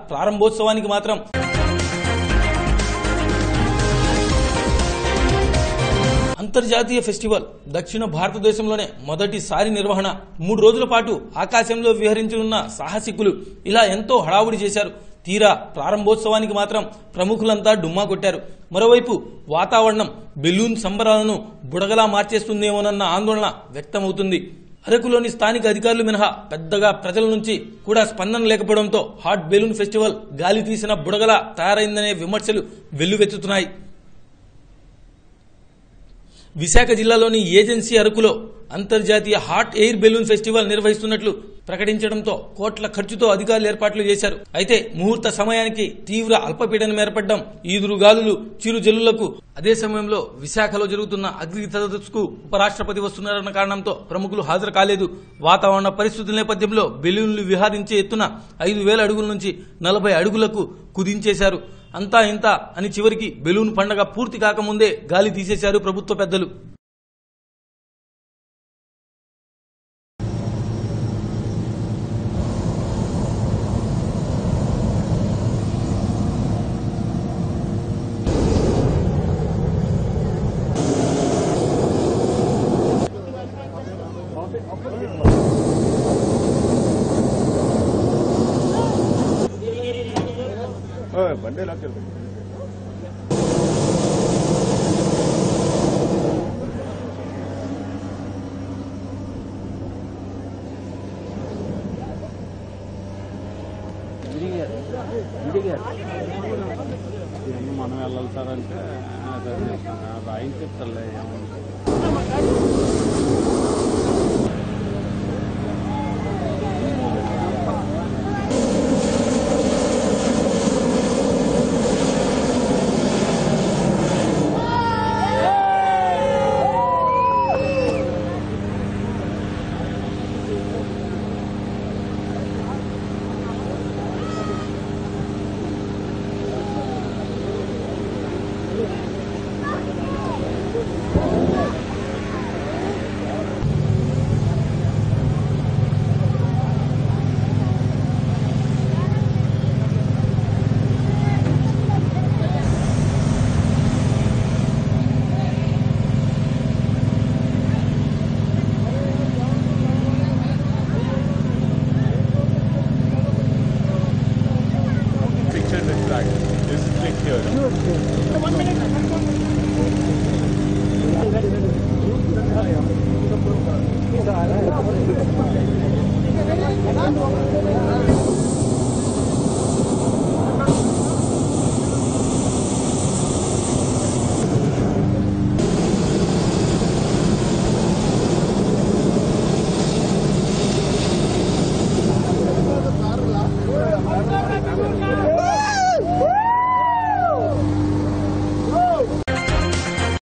ప్రారంభోత్సవానికి మాత్రం అంతర్జాతీయ ఫెస్టివల్ దక్షిణ భారతదేశంలోనే మొదటిసారి నిర్వహణ మూడు రోజుల పాటు ఆకాశంలో విహరించనున్న సాహసికులు ఇలా ఎంతో హడావుడి చేశారు తీరా ప్రారంభోత్సవానికి మాత్రం ప్రముఖులంతా డుమ్మా కొట్టారు మరోవైపు వాతావరణం బెలూన్ సంబరాలను బుడగలా మార్చేస్తుందేమోనన్న ఆందోళన వ్యక్తమవుతుంది అరకులోని స్థానిక అధికారులు మినహా పెద్దగా ప్రజల నుంచి కూడా స్పందన లేకపోవడంతో హాట్ బెలూన్ ఫెస్టివల్ గాలి తీసిన బుడగలా తయారైందనే విమర్శలు వెల్లువెత్తుతున్నాయి విశాఖ జిల్లాలోని ఏజెన్సీ అరకులో అంతర్జాతీయ హాట్ ఎయిర్ బెలూన్ ఫెస్టివల్ నిర్వహిస్తున్నట్లు ప్రకటించడంతో కోట్ల ఖర్చుతో అధికారులు ఏర్పాట్లు చేశారు అయితే ముహూర్త సమయానికి తీవ్ర అల్పపీడనం ఏర్పడడం ఈదురుగాలులు చిరు జల్లులకు అదే సమయంలో విశాఖలో జరుగుతున్న అగ్ని సదస్సుకు ఉపరాష్ట్రపతి వస్తున్నారన్న కారణంతో ప్రముఖులు హాజరు కాలేదు వాతావరణ పరిస్థితుల నేపథ్యంలో బెలూన్లు విహారించే ఎత్తున ఐదు వేల అడుగుల నుంచి నలభై అడుగులకు కుదించేశారు అంతా ఇంత అని చివరికి బెలూన్ పండగ పూర్తి కాకముందే గాలి తీసేశారు ప్రభుత్వ పెద్దలు బండి లాక్కెళ్ళి మనం వెళ్ళాలి సార్ అంటే ఆయన చెప్తారులే ఏమన్నా picture the flag. This is click here. Thank you.